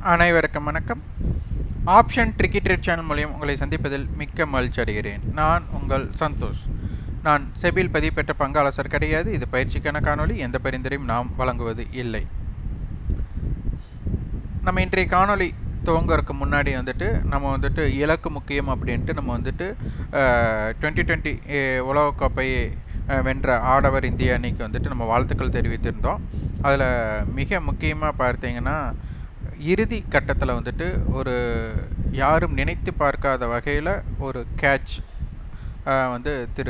அனைவருக்கும் வணக்கம் option tricky trade channel மூலியம் உங்களை சந்திப்பதில் மிக்க மகிழ்ச்சி அடைகிறேன் நான் உங்கள் சந்தோஷ் நான் செபில் பதிவு பெற்ற பங்காளசர் கிடையாது இது பயிற்சிக்கான காணொளி எந்த பரிந்துரையும் நாம் வழங்குவது இல்லை நம்ம இன்றைய காணொளி துவங்கறதுக்கு முன்னாடி வந்துட்டு நம்ம வந்துட்டு இலக்கு முக்கியம் அப்படின்ட்டு நம்ம வந்துட்டு டுவெண்ட்டி டுவெண்ட்டி உலகக்கோப்பை அஹ், வென்ற ஆடவர் இந்திய அணிக்கு வந்துட்டு நம்ம வாழ்த்துக்கள் தெரிவித்திருந்தோம் அதில் மிக முக்கியமாக பார்த்தீங்கன்னா இறுதி கட்டத்தில் வந்துட்டு ஒரு யாரும் நினைத்து பார்க்காத வகையில் ஒரு கேட்ச் வந்து திரு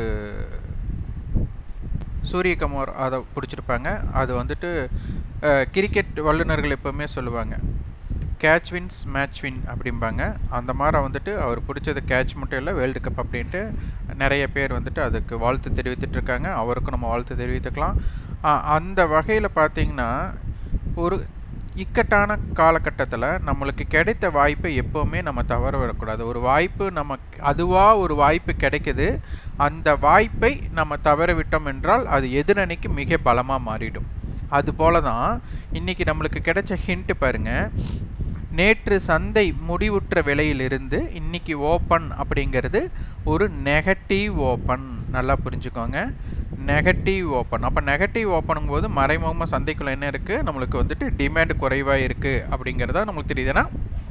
சூரியகுமார் அதை பிடிச்சிருப்பாங்க அது வந்துட்டு அஹ், கிரிக்கெட் வல்லுநர்கள் எப்போவுமே சொல்லுவாங்க கேட்ச் வின்ஸ் மேட்ச் வின் அப்படிம்பாங்க அந்த மாதிரி வந்துட்டு அவர் பிடிச்சது கேட்ச் மட்டும் இல்லை வேர்ல்டு கப் அப்படின்ட்டு நிறைய பேர் வந்துட்டு அதுக்கு வாழ்த்து தெரிவித்துட்டு இருக்காங்க அவருக்கும் நம்ம வாழ்த்து தெரிவித்துக்கலாம் அஹ், அந்த வகையில் பார்த்தீங்கன்னா ஒரு இக்கட்டான காலகட்டத்தில் நம்மளுக்கு கிடைத்த வாய்ப்பை எப்போவுமே நம்ம தவற விடக்கூடாது ஒரு வாய்ப்பு நம்ம அதுவாக ஒரு வாய்ப்பு கிடைக்குது அந்த வாய்ப்பை நம்ம தவற விட்டோம் என்றால் அது எதிரணிக்கு மிக பலமாக மாறிடும் அதுபோல தான் இன்றைக்கி நம்மளுக்கு கிடைச்ச ஹிண்ட்டு பாருங்கள் நேற்று சந்தை முடிவுற்ற விலையிலிருந்து இன்னைக்கு ஓப்பன் அப்படிங்கிறது ஒரு நெகட்டிவ் ஓப்பன் நல்லா புரிஞ்சுக்கோங்க நெகட்டிவ் ஓப்பன் அப்போ நெகட்டிவ் ஓப்பனும் போது மறைமுகமாக சந்தைக்குள்ள என்ன இருக்குது நம்மளுக்கு வந்துட்டு டிமாண்ட் குறைவாக இருக்குது அப்படிங்கிறதா நம்மளுக்கு தெரியுது ஏன்னா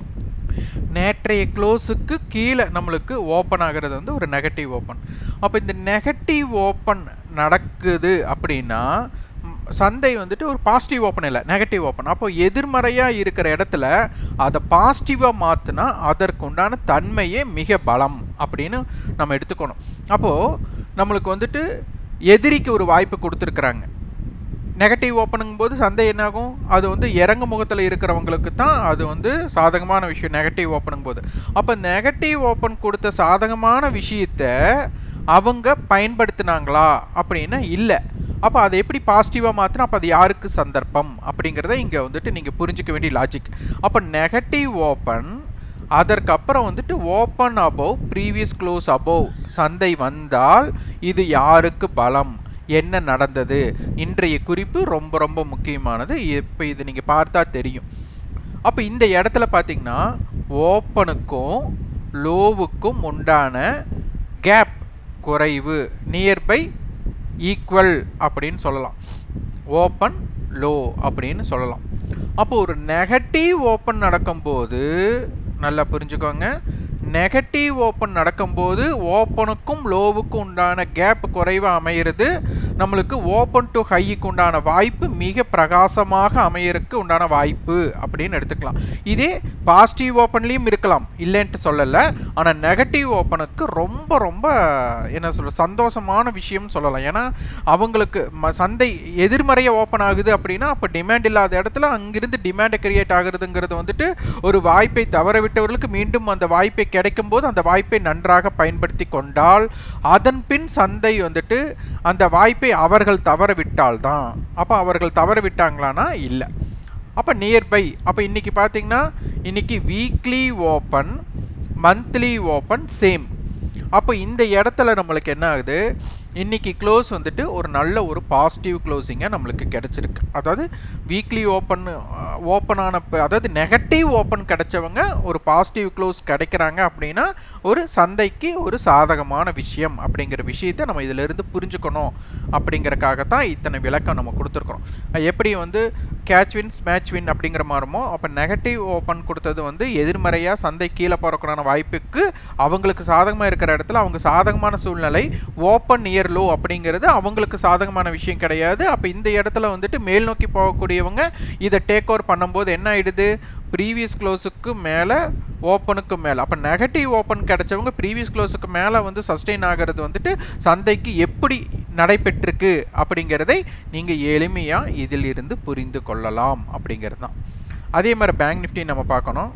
நேற்றைய க்ளோஸுக்கு கீழே நம்மளுக்கு ஓப்பன் ஆகிறது வந்து ஒரு நெகட்டிவ் ஓப்பன் அப்போ இந்த நெகட்டிவ் ஓப்பன் நடக்குது அப்படின்னா ம், சந்தை வந்துட்டு ஒரு பாசிட்டிவ் ஓப்பன் இல்லை நெகட்டிவ் ஓப்பன் அப்போ எதிர்மறையாக இருக்கிற இடத்துல அதை பாசிட்டிவாக மாற்றினா அதற்கு உண்டான தன்மையே மிக பலம் அப்படின்னு நம்ம எடுத்துக்கணும் அப்போது நம்மளுக்கு வந்துட்டு எதிரிக்கு ஒரு வாய்ப்பு கொடுத்துருக்குறாங்க நெகட்டிவ் ஓப்பனுங்கும் போது சந்தை என்னாகும் அது வந்து இறங்கு முகத்தில் இருக்கிறவங்களுக்கு தான் அது வந்து சாதகமான விஷயம் நெகட்டிவ் ஓப்பனுங்கும் போது அப்போ நெகட்டிவ் ஓப்பன் கொடுத்த சாதகமான விஷயத்தை அவங்க பயன்படுத்தினாங்களா அப்படின்னா இல்லை அப்போ அதை எப்படி பாசிட்டிவாக மாற்றினா அப்போ அது யாருக்கு சந்தர்ப்பம் அப்படிங்கிறத இங்கே வந்துட்டு நீங்கள் புரிஞ்சிக்க வேண்டிய லாஜிக் அப்போ நெகட்டிவ் ஓப்பன் அதற்கப்புறம் வந்துட்டு open above previous close above சந்தை வந்தால் இது யாருக்கு பலம் என்ன நடந்தது இன்றைய குறிப்பு ரொம்ப ரொம்ப முக்கியமானது இப்போ இது நீங்கள் பார்த்தா தெரியும் அப்போ இந்த இடத்துல பார்த்தீங்கன்னா ஓப்பனுக்கும் லோவுக்கும் உண்டான கேப் குறைவு நியர்பை ஈக்குவல் அப்படின்னு சொல்லலாம் ஓப்பன் லோ அப்படின்னு சொல்லலாம் அப்போ ஒரு நெகட்டிவ் ஓப்பன் நடக்கும்போது நல்லா புரிஞ்சுக்கோங்க நெகட்டிவ் ஓப்பன் நடக்கும்போது ஓப்பனுக்கும் லோவுக்கும் உண்டான கேப் குறைவாக அமையிறது நம்மளுக்கு ஓப்பன் டு ஹைக்கு உண்டான வாய்ப்பு மிக பிரகாசமாக அமையறதுக்கு உண்டான வாய்ப்பு அப்படின்னு எடுத்துக்கலாம் இதே பாசிட்டிவ் ஓப்பன்லேயும் இருக்கலாம் இல்லைன்ட்டு சொல்லலை ஆனால் நெகட்டிவ் ஓப்பனுக்கு ரொம்ப ரொம்ப என்ன சொல்ற சந்தோஷமான விஷயம்னு சொல்லலாம் ஏன்னா அவங்களுக்கு ம சந்தை எதிர்மறையாக ஓப்பன் ஆகுது அப்படின்னா அப்போ டிமாண்ட் இல்லாத இடத்துல அங்கிருந்து டிமாண்ட் கிரியேட் ஆகுறதுங்கிறது வந்துட்டு ஒரு வாய்ப்பை தவற விட்டவர்களுக்கு மீண்டும் அந்த வாய்ப்பை கிடைக்கும் போது அந்த வாய்ப்பை நன்றாக பயன்படுத்தி கொண்டால் அதன் பின் சந்தை வந்துட்டு அந்த வாய்ப்பை அவர்கள் தவற விட்டால்தான் அப்போ அவர்கள் தவற விட்டாங்களான்னா இல்லை அப்போ நியர்பை அப்போ இன்றைக்கி பார்த்தீங்கன்னா இன்றைக்கி weekly open monthly open same அப்போ இந்த இடத்துல நம்மளுக்கு என்ன ஆகுது இன்றைக்கி க்ளோஸ் வந்துட்டு ஒரு நல்ல ஒரு பாசிட்டிவ் க்ளோசிங்காக நம்மளுக்கு கிடச்சிருக்கு அதாவது வீக்லி ஓப்பன் ஓப்பன் ஆன ப- அதாவது நெகட்டிவ் ஓப்பன் கிடைச்சவங்க ஒரு பாசிட்டிவ் க்ளோஸ் கிடைக்கிறாங்க அப்படின்னா ஒரு சந்தைக்கு ஒரு சாதகமான விஷயம் அப்படிங்கிற விஷயத்தை நம்ம இதிலிருந்து புரிஞ்சுக்கணும் அப்படிங்கறக்காகத்தான் இத்தனை விளக்கம் நம்ம கொடுத்துருக்குறோம் அஹ் எப்படி வந்து கேட்ச் வின்ஸ் மேட்ச் வின் அப்படிங்கிற மாதிரிமோ அப்போ நெகட்டிவ் ஓப்பன் கொடுத்தது வந்து எதிர்மறையாக சந்தை கீழே போகிறக்கான வாய்ப்புக்கு அவங்களுக்கு சாதகமாக இருக்கிற இடத்துல அவங்க சாதகமான சூழ்நிலை ஓப்பன் நியர் லோ அப்படிங்கிறது அவங்களுக்கு சாதகமான விஷயம் கிடையாது அப்போ இந்த இடத்துல வந்துட்டு மேல் நோக்கி போகக்கூடியவங்க இதை டேக் ஓவர் பண்ணும்போது என்ன ஆயிடுது ப்ரீவியஸ் க்ளோஸுக்கு மேலே ஓப்பனுக்கு மேலே அப்போ நெகட்டிவ் ஓப்பன் கிடைச்சவங்க ப்ரீவியஸ் க்ளோஸுக்கு மேலே வந்து சஸ்டெயின் ஆகிறது வந்துட்டு சந்தைக்கு எப்படி நடைபெற்றிருக்கு அப்படிங்கிறதை நீங்கள் எளிமையாக இதில் இருந்து புரிந்து கொள்ளலாம் அப்படிங்கிறது தான் அதே மாதிரி பேங்க் நிஃப்டி நம்ம பார்க்கணும்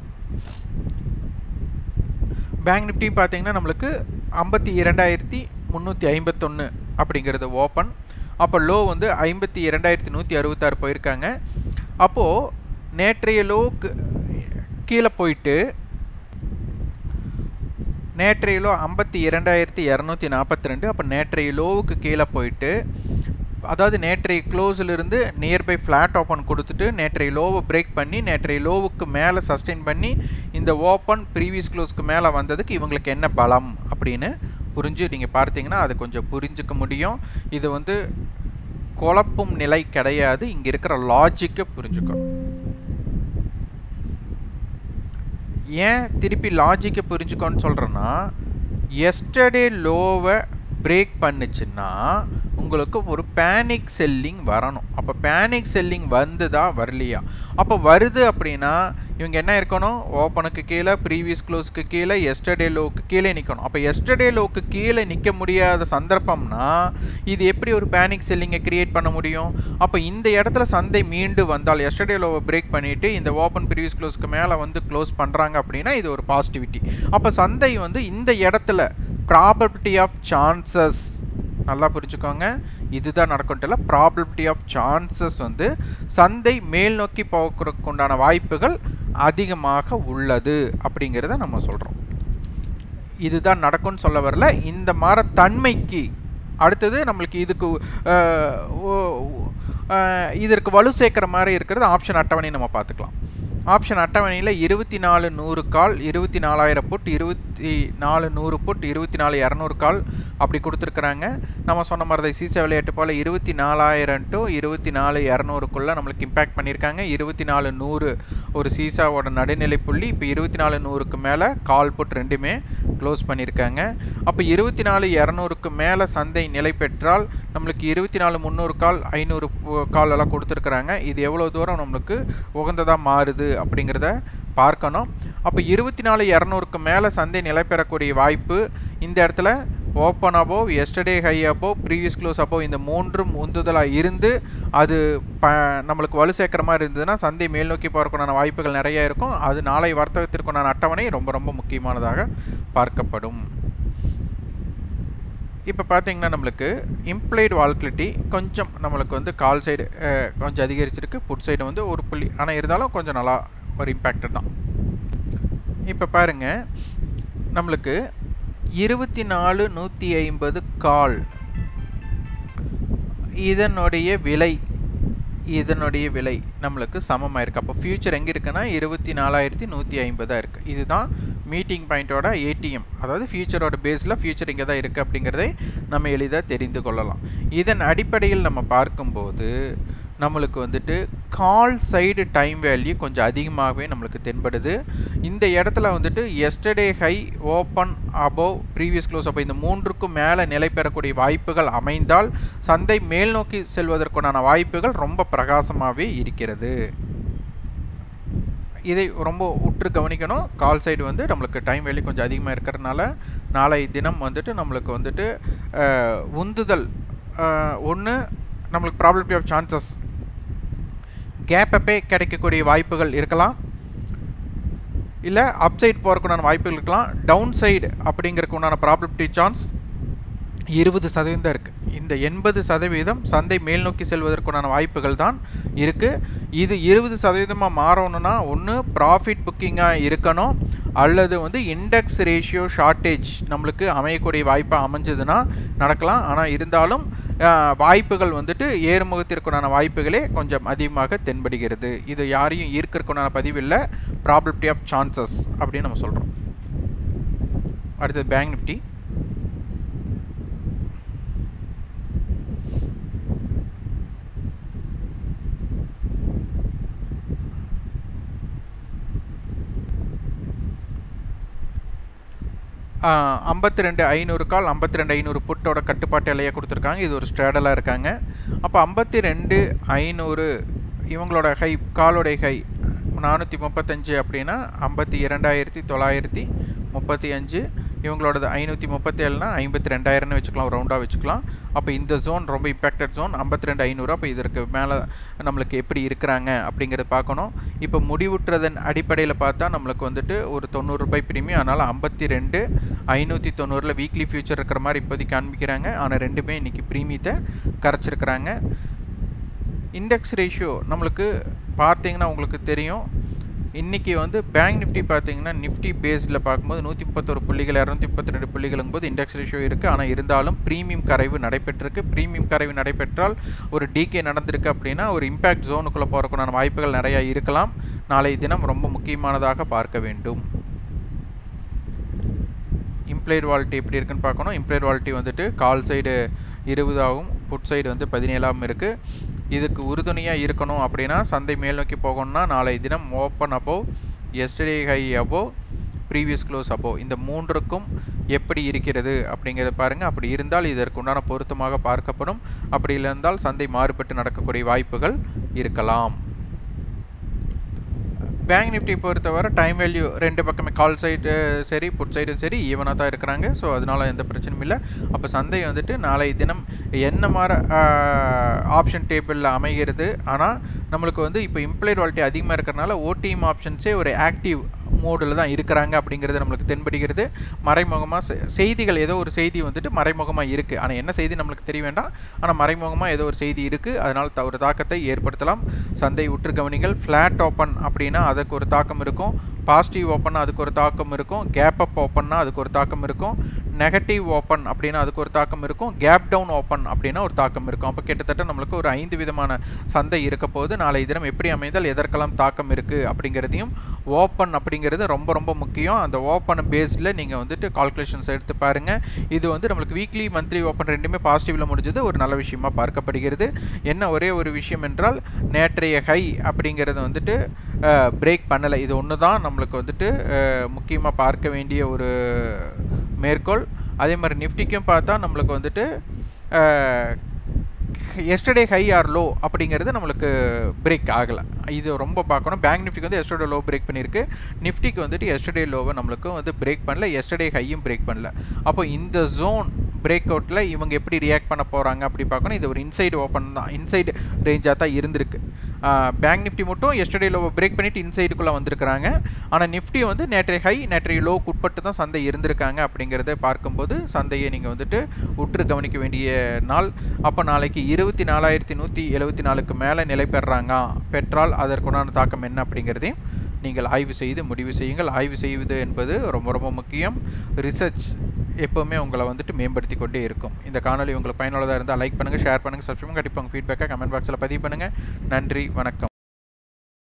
பேங்க் நிஃப்டி பார்த்தீங்கன்னா நம்மளுக்கு ஐம்பத்தி இரண்டாயிரத்தி முந்நூற்றி ஐம்பத்தொன்று அப்படிங்கிறது ஓப்பன் அப்போ லோ வந்து ஐம்பத்தி இரண்டாயிரத்தி நூற்றி அறுபத்தாறு போயிருக்காங்க அப்போது நேற்றைய லோவுக்கு கீழே போயிட்டு நேற்றைய லோ ஐம்பத்தி இரண்டாயிரத்தி இரநூத்தி நாற்பத்தி ரெண்டு அப்போ நேற்றைய லோவுக்கு கீழே போயிட்டு அதாவது நேற்றைய க்ளோஸிலிருந்து நியர்பை ஃப்ளாட் ஓப்பன் கொடுத்துட்டு நேற்றைய லோவை பிரேக் பண்ணி நேற்றைய லோவுக்கு மேலே சஸ்டெயின் பண்ணி இந்த ஓப்பன் ப்ரீவியஸ் க்ளோஸ்க்கு மேலே வந்ததுக்கு இவங்களுக்கு என்ன பலம் அப்படின்னு புரிஞ்சு நீங்கள் பார்த்தீங்கன்னா அது கொஞ்சம் புரிஞ்சுக்க முடியும் இது வந்து குழப்பும் நிலை கிடையாது இங்கே இருக்கிற லாஜிக்கை புரிஞ்சுக்கணும் ஏன் திருப்பி லாஜிக்கை புரிஞ்சுக்கோன்னு சொல்கிறேன்னா எஸ்டர்டே லோவை பிரேக் பண்ணுச்சுன்னா உங்களுக்கு ஒரு பேனிக் செல்லிங் வரணும் அப்போ பேனிக் செல்லிங் வந்துதா வரலையா அப்போ வருது அப்படின்னா இவங்க என்ன இருக்கணும் ஓப்பனுக்கு கீழே ப்ரீவியஸ் க்ளோஸ்க்கு கீழே எஸ்டர்டே லோவுக்கு கீழே நிற்கணும் அப்போ எஸ்டர்டே லோவுக்கு கீழே நிற்க முடியாத சந்தர்ப்பம்னா இது எப்படி ஒரு பேனிக் செல்லிங்கை கிரியேட் பண்ண முடியும் அப்போ இந்த இடத்துல சந்தை மீண்டு வந்தால் எஸ்டர்டே லோவை பிரேக் பண்ணிவிட்டு இந்த ஓப்பன் ப்ரீவியஸ் க்ளோஸ்க்கு மேலே வந்து க்ளோஸ் பண்ணுறாங்க அப்படின்னா இது ஒரு பாசிட்டிவிட்டி அப்போ சந்தை வந்து இந்த இடத்துல ப்ராபபிலிட்டி ஆஃப் சான்சஸ் நல்லா புரிஞ்சுக்கோங்க இதுதான் நடக்கும்ல ப்ராபபிலிட்டி ஆஃப் சான்சஸ் வந்து சந்தை மேல் நோக்கி போக்குறதுக்கு உண்டான வாய்ப்புகள் அதிகமாக உள்ளது அப்படிங்கிறத நம்ம சொல்கிறோம் இதுதான் நடக்கும்னு சொல்ல வரல இந்த மாதிரி தன்மைக்கு அடுத்தது நம்மளுக்கு இதுக்கு இதற்கு வலு சேர்க்குற மாதிரி இருக்கிறது ஆப்ஷன் அட்டவணை நம்ம பார்த்துக்கலாம் ஆப்ஷன் அட்டவணையில் இருபத்தி நாலு நூறு கால் இருபத்தி நாலாயிரம் புட் இருபத்தி நாலு நூறு புட் இருபத்தி நாலு இரநூறு கால் அப்படி கொடுத்துருக்குறாங்க நம்ம சொன்ன மாதிரி தான் சீசா விளையாட்டு போல் இருபத்தி நாலாயிரம் டு இருபத்தி நாலு இரநூறுக்குள்ளே நம்மளுக்கு இம்பேக்ட் பண்ணியிருக்காங்க இருபத்தி நாலு நூறு ஒரு சீசாவோட நடுநிலை புள்ளி இப்போ இருபத்தி நாலு நூறுக்கு மேலே கால் புட் ரெண்டுமே க்ளோஸ் பண்ணியிருக்காங்க அப்போ இருபத்தி நாலு இரநூறுக்கு மேலே சந்தை நிலை பெற்றால் நம்மளுக்கு இருபத்தி நாலு முந்நூறு கால் ஐநூறு கால் எல்லாம் கொடுத்துருக்குறாங்க இது எவ்வளோ தூரம் நம்மளுக்கு உகந்ததாக மாறுது அப்படிங்கிறத பார்க்கணும் அப்போ இருபத்தி நாலு இரநூறுக்கு மேலே சந்தை நிலை பெறக்கூடிய வாய்ப்பு இந்த இடத்துல ஓப்பன் அபோ எஸ்டர்டே ஹை அப்போ ப்ரீவியஸ் க்ளோஸ் அப்போ இந்த மூன்றும் உந்துதலாக இருந்து அது ப நம்மளுக்கு வலு சேர்க்குற மாதிரி இருந்ததுன்னா சந்தை மேல் நோக்கி போகிறக்குண்டான வாய்ப்புகள் நிறைய இருக்கும் அது நாளை வர்த்தகத்திற்குண்டான அட்டவணை ரொம்ப ரொம்ப முக்கியமானதாக பார்க்கப்படும் இப்போ பார்த்தீங்கன்னா நம்மளுக்கு இம்ப்ளைடு வால்கிலிட்டி கொஞ்சம் நம்மளுக்கு வந்து கால் சைடு கொஞ்சம் அதிகரிச்சிருக்கு புட் சைடு வந்து ஒரு புள்ளி ஆனால் இருந்தாலும் கொஞ்சம் நல்லா ஒரு இம்பேக்டட் தான் இப்போ பாருங்கள் நம்மளுக்கு இருபத்தி நாலு நூற்றி ஐம்பது கால் இதனுடைய விலை இதனுடைய விலை நம்மளுக்கு சமமாக இருக்குது அப்போ ஃபியூச்சர் எங்கே இருக்குன்னா இருபத்தி நாலாயிரத்தி நூற்றி ஐம்பதாக இருக்குது இதுதான் மீட்டிங் பாயிண்ட்டோட ஏடிஎம் அதாவது ஃபியூச்சரோட பேஸில் ஃபியூச்சர் இங்கே தான் இருக்குது அப்படிங்கிறதை நம்ம எளிதாக தெரிந்து கொள்ளலாம் இதன் அடிப்படையில் நம்ம பார்க்கும்போது நம்மளுக்கு வந்துட்டு கால் சைடு டைம் வேல்யூ கொஞ்சம் அதிகமாகவே நம்மளுக்கு தென்படுது இந்த இடத்துல வந்துட்டு yesterday high open above previous close அப்போ இந்த மூன்றுக்கும் மேலே நிலை பெறக்கூடிய வாய்ப்புகள் அமைந்தால் சந்தை மேல் நோக்கி செல்வதற்குண்டான வாய்ப்புகள் ரொம்ப பிரகாசமாகவே இருக்கிறது இதை ரொம்ப உற்று கவனிக்கணும் கால் சைடு வந்து நம்மளுக்கு டைம் வேல்யூ கொஞ்சம் அதிகமாக இருக்கிறதுனால நாளை தினம் வந்துட்டு நம்மளுக்கு வந்துட்டு உந்துதல் ஒன்று நம்மளுக்கு ப்ராபபிலிட்டி ஆஃப் சான்சஸ் கேப் அப்பே கிடைக்கக்கூடிய வாய்ப்புகள் இருக்கலாம் இல்லை அப்சைட் போகிறதுக்குண்டான வாய்ப்புகள் இருக்கலாம் டவுன் சைடு அப்படிங்கிறதுக்கு உண்டான ப்ராபபிலிட்டி சான்ஸ் இருபது சதவீதம் தான் இருக்குது இந்த எண்பது சதவீதம் சந்தை மேல் நோக்கி செல்வதற்குண்டான வாய்ப்புகள் தான் இருக்குது இது இருபது சதவீதமாக மாறணும்னா ஒன்று ப்ராஃபிட் புக்கிங்காக இருக்கணும் அல்லது வந்து இண்டெக்ஸ் ரேஷியோ ஷார்ட்டேஜ் நம்மளுக்கு அமையக்கூடிய வாய்ப்பாக அமைஞ்சதுன்னா நடக்கலாம் ஆனால் இருந்தாலும் வாய்ப்புகள் வந்துட்டு ஏறுமுகத்திற்குண்டான வாய்ப்புகளே கொஞ்சம் அதிகமாக தென்படுகிறது இது யாரையும் ஈர்க்கிறதுக்குண்டான பதிவில்லை ப்ராபபிலிட்டி ஆஃப் சான்சஸ் அப்படின்னு நம்ம சொல்கிறோம் அடுத்தது பேங்க் நிஃப்டி ஐம்பத்தி ரெண்டு ஐநூறு கால் ஐம்பத்தி ரெண்டு ஐநூறு புட்டோட கட்டுப்பாட்டு எல்லையை கொடுத்துருக்காங்க இது ஒரு ஸ்ட்ராடலாக இருக்காங்க அப்போ ஐம்பத்தி ரெண்டு ஐநூறு இவங்களோட ஹை காலோடைய ஹை நானூற்றி முப்பத்தஞ்சு அப்படின்னா ஐம்பத்தி இரண்டாயிரத்தி தொள்ளாயிரத்தி முப்பத்தி அஞ்சு இவங்களோடது ஐநூற்றி முப்பத்தேழுனா ஐம்பத்தி ரெண்டாயிரம்னு வச்சுக்கலாம் ரவுண்டாக வச்சுக்கலாம் அப்போ இந்த ஜோன் ரொம்ப இம்பேக்டட் ஜோன் ஐம்பத்தி ரெண்டு ஐநூறு அப்போ இதற்கு மேலே நம்மளுக்கு எப்படி இருக்கிறாங்க அப்படிங்கிறத பார்க்கணும் இப்போ முடிவுற்றதன் அடிப்படையில் பார்த்தா நம்மளுக்கு வந்துட்டு ஒரு தொண்ணூறு ரூபாய் பிரீமியம் அதனால் ஐம்பத்தி ரெண்டு ஐநூற்றி தொண்ணூறில் வீக்லி ஃபியூச்சர் இருக்கிற மாதிரி இப்போதைக்கு காண்பிக்கிறாங்க ஆனால் ரெண்டுமே இன்றைக்கி ப்ரீமியத்தை கரைச்சிருக்கிறாங்க இண்டெக்ஸ் ரேஷியோ நம்மளுக்கு பார்த்தீங்கன்னா உங்களுக்கு தெரியும் இன்றைக்கி வந்து பேங்க் நிஃப்டி பார்த்தீங்கன்னா நிஃப்டி பேஸில் பார்க்கும்போது நூற்றி முப்பத்தொரு புள்ளிகள் இரநூத்தி முப்பத்தி ரெண்டு புள்ளிகளும் போது இண்டெக்ஸ் ரேஷியோ இருக்குது ஆனால் இருந்தாலும் ப்ரீமியம் கரைவு நடைபெற்றிருக்கு ப்ரீமியம் கரைவு நடைபெற்றால் ஒரு டிகே நடந்திருக்கு அப்படின்னா ஒரு இம்பேக்ட் ஜோனுக்குள்ளே போகிறதுக்குண்டான வாய்ப்புகள் நிறையா இருக்கலாம் நாளை தினம் ரொம்ப முக்கியமானதாக பார்க்க வேண்டும் இம்ப்ளைட் வாலிட்டி எப்படி இருக்குன்னு பார்க்கணும் இம்ப்ளைட் வாலிட்டி வந்துட்டு கால் சைடு இருபதாகவும் புட் சைடு வந்து பதினேழாகவும் இருக்குது இதுக்கு உறுதுணையாக இருக்கணும் அப்படின்னா சந்தை மேல் நோக்கி போகணும்னா நாளை தினம் open above yesterday high above previous close above இந்த மூன்றுக்கும் எப்படி இருக்கிறது அப்படிங்கிறத பாருங்கள் அப்படி இருந்தால் இதற்கு உண்டான பொருத்தமாக பார்க்கப்படும் அப்படி இருந்தால் சந்தை மாறுபட்டு நடக்கக்கூடிய வாய்ப்புகள் இருக்கலாம் பேங்க் நிஃப்டி பொறுத்தவரை டைம் வேல்யூ ரெண்டு பக்கமே கால் சைடு சரி புட் சைடும் சரி ஈவனாக தான் இருக்கிறாங்க ஸோ அதனால் எந்த பிரச்சனையும் இல்லை அப்போ சந்தை வந்துட்டு நாளை தினம் என்ன மாதிரி ஆப்ஷன் டேபிளில் அமைகிறது ஆனால் நம்மளுக்கு வந்து இப்போ இம்ப்ளைட் வாலிட்டி அதிகமாக இருக்கிறனால ஓடிஎம் ஆப்ஷன்ஸே ஒரு ஆக்டிவ் மோடில் தான் இருக்கிறாங்க அப்படிங்கிறது நம்மளுக்கு தென்படுகிறது மறைமுகமாக செய்திகள் ஏதோ ஒரு செய்தி வந்துட்டு மறைமுகமாக இருக்குது ஆனால் என்ன செய்தி நம்மளுக்கு தெரிய வேண்டாம் ஆனால் மறைமுகமாக ஏதோ ஒரு செய்தி இருக்குது அதனால் த ஒரு தாக்கத்தை ஏற்படுத்தலாம் சந்தை உற்று கவனிங்கள் ஃப்ளாட் ஓப்பன் அப்படின்னா அதுக்கு ஒரு தாக்கம் இருக்கும் பாசிட்டிவ் ஓப்பன்னா அதுக்கு ஒரு தாக்கம் இருக்கும் கேப் அப் ஓப்பன்னா அதுக்கு ஒரு தாக்கம் இருக்கும் நெகட்டிவ் ஓப்பன் அப்படின்னா அதுக்கு ஒரு தாக்கம் இருக்கும் கேப் டவுன் ஓப்பன் அப்படின்னா ஒரு தாக்கம் இருக்கும் அப்போ கிட்டத்தட்ட நம்மளுக்கு ஒரு ஐந்து விதமான சந்தை இருக்க போது நாளை தினம் எப்படி அமைந்தால் எதற்கெல்லாம் தாக்கம் இருக்குது அப்படிங்கிறதையும் ஓப்பன் அப்படிங்கிறது ரொம்ப ரொம்ப முக்கியம் அந்த ஓப்பன் பேஸில் நீங்கள் வந்துட்டு கால்குலேஷன்ஸ் எடுத்து பாருங்கள் இது வந்து நம்மளுக்கு வீக்லி மந்த்லி ஓப்பன் ரெண்டுமே பாசிட்டிவில் முடிஞ்சது ஒரு நல்ல விஷயமா பார்க்கப்படுகிறது என்ன ஒரே ஒரு விஷயம் என்றால் நேற்றைய ஹை அப்படிங்கிறது வந்துட்டு பிரேக் பண்ணலை இது ஒன்று தான் நம்மளுக்கு வந்துட்டு முக்கியமாக பார்க்க வேண்டிய ஒரு மேற்கோள் அதே மாதிரி நிஃப்டிக்கும் பார்த்தா நம்மளுக்கு வந்துட்டு எஸ்டர்டே ஹை ஆர் லோ அப்படிங்கிறது நம்மளுக்கு பிரேக் ஆகலை இது ரொம்ப பார்க்கணும் பேங்க் நிஃப்டிக்கு வந்து எஸ்டர்டே லோ பிரேக் பண்ணியிருக்கு நிஃப்டிக்கு வந்துட்டு எஸ்டர்டே லோவை நம்மளுக்கு வந்து பிரேக் பண்ணல எஸ்டர்டே ஹையும் பிரேக் பண்ணல அப்போ இந்த ஜோன் பிரேக் அவுட்டில் இவங்க எப்படி ரியாக்ட் பண்ண போகிறாங்க அப்படி பார்க்கணும் இது ஒரு இன்சைடு ஓப்பன் தான் இன்சைடு ரேஞ்சாக தான் இருந்திருக்கு பேங்க் நிஃப்டி மட்டும் எஸ்டர்டே லோவை பிரேக் பண்ணிவிட்டு இன்சைடுக்குள்ளே வந்திருக்கிறாங்க ஆனால் நிஃப்டி வந்து நேற்றைய ஹை நேற்றைய லோவுக்கு உட்பட்டு தான் சந்தை இருந்திருக்காங்க அப்படிங்கிறத பார்க்கும்போது சந்தையை நீங்கள் வந்துட்டு உற்று கவனிக்க வேண்டிய நாள் அப்போ நாளைக்கு இருபத்தி நாலாயிரத்தி நூற்றி எழுபத்தி நாலுக்கு மேலே நிலை பெறாங்க பெற்றால் அதற்குண்டான தாக்கம் என்ன அப்படிங்கிறதையும் நீங்கள் ஆய்வு செய்து முடிவு செய்யுங்கள் ஆய்வு செய்வது என்பது ரொம்ப ரொம்ப முக்கியம் ரிசர்ச் எப்போவுமே உங்களை வந்துட்டு மேம்படுத்தி கொண்டே இருக்கும் இந்த காணொலி உங்களுக்கு பயனுள்ளதாக இருந்தால் லைக் பண்ணுங்கள் ஷேர் பண்ணுங்கள் சப்ஸ்கிரைப் கண்டிப்பாக உங்கள் ஃபீட்பேக்கை கமெண்ட் பாக்ஸில் பதிவு பண்ணுங்கள் நன்றி வணக்கம்